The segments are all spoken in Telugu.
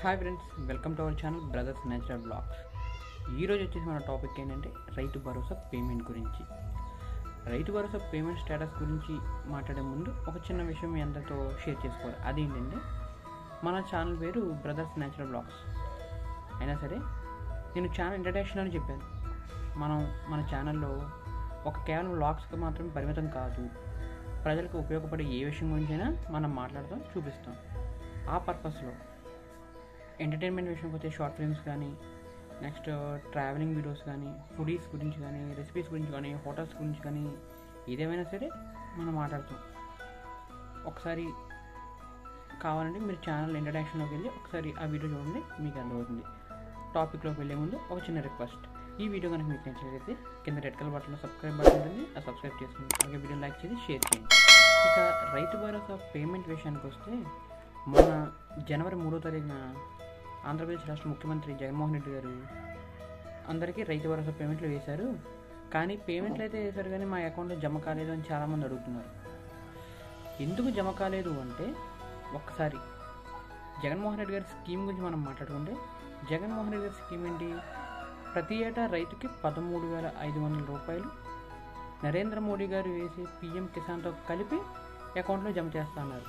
hi friends welcome to our channel brothers natural blogs ఈరోజు వచ్చేసి మన టాపిక్ ఏంటంటే రైతు భరోసా పేమెంట్ గురించి రైతు భరోసా పేమెంట్ స్టేటస్ గురించి మాట్లాడే ముందు ఒక చిన్న విషయం మీ అందరితో షేర్ చేసుకోవాలి అదేంటంటే మన ఛానల్ పేరు బ్రదర్స్ నేచురల్ బ్లాగ్స్ అయినా సరే నేను ఛానల్ ఇంట్రడక్షన్ అని చెప్పాను మనం మన ఛానల్లో ఒక కేవలం బ్లాగ్స్కి మాత్రమే పరిమితం కాదు ప్రజలకు ఉపయోగపడే ఏ విషయం గురించైనా మనం మాట్లాడతాం చూపిస్తాం ఆ పర్పస్లో ఎంటర్టైన్మెంట్ విషయంకి వచ్చే షార్ట్ ఫిల్మ్స్ కానీ నెక్స్ట్ ట్రావెలింగ్ వీడియోస్ కానీ ఫుడీస్ గురించి కానీ రెసిపీస్ గురించి కానీ హోటల్స్ గురించి కానీ ఏదేమైనా సరే మనం మాట్లాడుతాం ఒకసారి కావాలంటే మీరు ఛానల్ ఇంట్రడక్షన్లోకి వెళ్ళి ఒకసారి ఆ వీడియో చూడండి మీకు అర్థమవుతుంది టాపిక్లోకి వెళ్ళే ముందు ఒక చిన్న రిక్వెస్ట్ ఈ వీడియో కనుక మీకు నచ్చినట్లయితే కింద రెడ్ కలర్ బటన్లో సబ్స్క్రైబ్ బటన్ ఉంటుంది ఆ సబ్స్క్రైబ్ చేసుకోండి అలాగే వీడియో లైక్ చేసి షేర్ చేయండి ఇక రైతు భరోసా పేమెంట్ విషయానికి వస్తే మొన్న జనవరి మూడో తారీఖున ఆంధ్రప్రదేశ్ రాష్ట్ర ముఖ్యమంత్రి జగన్మోహన్ రెడ్డి గారు అందరికీ రైతు భరోసా పేమెంట్లు వేశారు కానీ పేమెంట్లు అయితే వేశారు కానీ మా అకౌంట్లో జమ కాలేదు అని చాలామంది అడుగుతున్నారు ఎందుకు జమ కాలేదు అంటే ఒక్కసారి జగన్మోహన్ రెడ్డి గారి స్కీమ్ గురించి మనం మాట్లాడుకుంటే జగన్మోహన్ రెడ్డి గారి స్కీమ్ ఏంటి ప్రతి ఏటా రైతుకి పదమూడు వేల ఐదు వందల రూపాయలు నరేంద్ర మోడీ గారు వేసే పిఎం కిసాన్తో కలిపి అకౌంట్లో జమ చేస్తున్నారు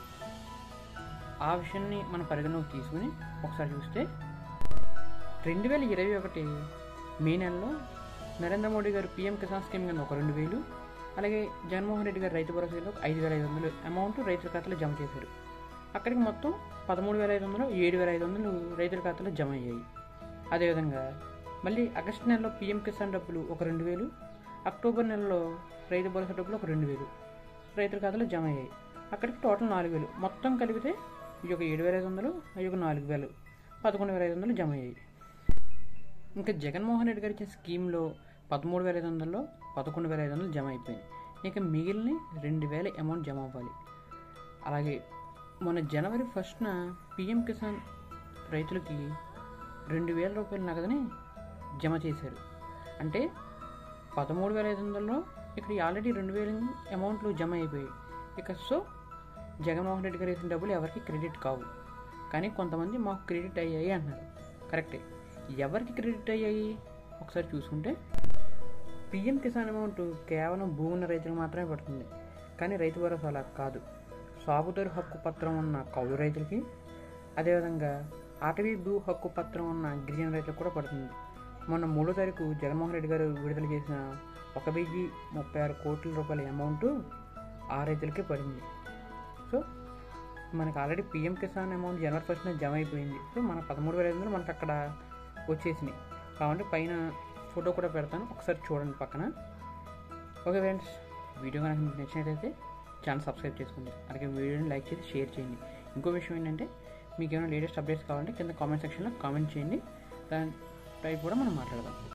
ఆ విషయాన్ని మనం పరిగణలోకి తీసుకుని ఒకసారి చూస్తే రెండు వేల ఇరవై ఒకటి మే నెలలో నరేంద్ర మోడీ గారు పీఎం కిసాన్ స్కీమ్ కింద ఒక రెండు వేలు అలాగే జగన్మోహన్ రెడ్డి గారు రైతు భరోసా కింద ఒక ఐదు వేల ఐదు వందలు అమౌంట్ రైతుల ఖాతాలో జమ చేశారు అక్కడికి మొత్తం పదమూడు వేల ఐదు వందలు ఏడు వేల ఐదు వందలు రైతుల ఖాతాలో జమ అయ్యాయి అదేవిధంగా మళ్ళీ ఆగస్టు నెలలో పీఎం కిసాన్ డబ్బులు ఒక రెండు వేలు అక్టోబర్ నెలలో రైతు భరోసా డబ్బులు ఒక రెండు వేలు రైతుల ఖాతాలో జమ అయ్యాయి అక్కడికి టోటల్ నాలుగు వేలు మొత్తం కలిపితే ఈ యొక్క ఏడు వేల ఐదు వందలు ఈ యొక్క నాలుగు వేలు పదకొండు వేల ఐదు వందలు జమ అయ్యాయి ఇంకా జగన్మోహన్ రెడ్డి గారు ఇచ్చిన స్కీమ్లో పదమూడు వేల ఐదు వందల్లో పదకొండు వేల ఐదు వందలు జమ అయిపోయింది ఇక మిగిలిన రెండు వేల అమౌంట్ జమ అవ్వాలి అలాగే మన జనవరి ఫస్ట్న పిఎం కిసాన్ రైతులకి రెండు వేల రూపాయల నగదని జమ చేశారు అంటే పదమూడు వేల ఐదు వందల్లో ఇక్కడ ఆల్రెడీ రెండు వేల అమౌంట్లు జమ అయిపోయాయి ఇక సో జగన్మోహన్ రెడ్డి గారు వేసిన డబ్బులు ఎవరికి క్రెడిట్ కావు కానీ కొంతమంది మాకు క్రెడిట్ అయ్యాయి అంటున్నారు కరెక్టే ఎవరికి క్రెడిట్ అయ్యాయి ఒకసారి చూసుకుంటే పిఎం కిసాన్ అమౌంట్ కేవలం భూమి ఉన్న రైతులకు మాత్రమే పడుతుంది కానీ రైతు భరోసా అలా కాదు సాగుదారు హక్కు పత్రం ఉన్న కౌలు రైతులకి అదేవిధంగా అటవీ భూ హక్కు పత్రం ఉన్న గిరిజన రైతులకు కూడా పడుతుంది మొన్న మూడో తారీఖు జగన్మోహన్ రెడ్డి గారు విడుదల చేసిన ఒక వెయ్యి ముప్పై ఆరు కోట్ల రూపాయల అమౌంట్ ఆ రైతులకే పడింది సో మనకు ఆల్రెడీ పిఎం కిసాన్ అమౌంట్ జనవరి ఫస్ట్న జమ అయిపోయింది సో మన పదమూడు వేల ఐదు వందలు మనకు అక్కడ వచ్చేసినాయి కాబట్టి పైన ఫోటో కూడా పెడతాను ఒకసారి చూడండి పక్కన ఓకే ఫ్రెండ్స్ వీడియో కనుక మీకు నచ్చినట్లయితే ఛానల్ సబ్స్క్రైబ్ చేసుకోండి అలాగే వీడియోని లైక్ చేసి షేర్ చేయండి ఇంకో విషయం ఏంటంటే మీకు ఏమైనా లేటెస్ట్ అప్డేట్స్ కావాలంటే కింద కామెంట్ సెక్షన్లో కామెంట్ చేయండి దాని టైప్ కూడా మనం మాట్లాడదాం